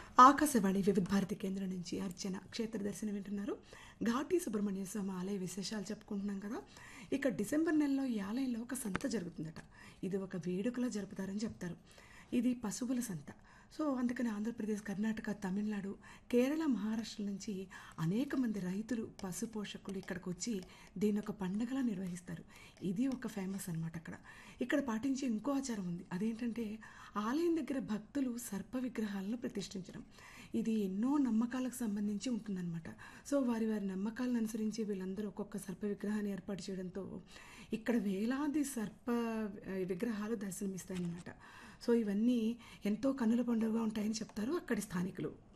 ఆకాశవాణి వివిధ భారతి కేంద్రం నుంచి అర్చన క్షేత్ర దర్శనం వింటున్నారు ఘాటి సుబ్రహ్మణ్య స్వామి ఆలయ విశేషాలు చెప్పుకుంటున్నాం కదా ఇక డిసెంబర్ నెలలో ఈ ఆలయంలో ఒక సంత జరుగుతుందట ఇది ఒక వేడుకలా జరుపుతారని చెప్తారు ఇది పశువుల సంత సో అందుకని ఆంధ్రప్రదేశ్ కర్ణాటక తమిళనాడు కేరళ మహారాష్ట్ర నుంచి అనేక మంది రైతులు పశు పోషకులు ఇక్కడికి వచ్చి దీని ఒక పండగలా నిర్వహిస్తారు ఇది ఒక ఫేమస్ అనమాట అక్కడ ఇక్కడ పాటించే ఇంకో ఆచారం ఉంది అదేంటంటే ఆలయం దగ్గర భక్తులు సర్ప విగ్రహాలను ప్రతిష్ఠించడం ఇది ఎన్నో నమ్మకాలకు సంబంధించి ఉంటుందన్నమాట సో వారి వారి నమ్మకాలను అనుసరించి వీళ్ళందరూ ఒక్కొక్క సర్ప విగ్రహాన్ని ఏర్పాటు చేయడంతో ఇక్కడ వేలాది సర్ప ఆ, విగ్రహాలు దర్శనమిస్తాయన్నమాట సో ఇవన్నీ ఎంతో కన్నుల పండుగగా ఉంటాయని చెప్తారు అక్కడి స్థానికులు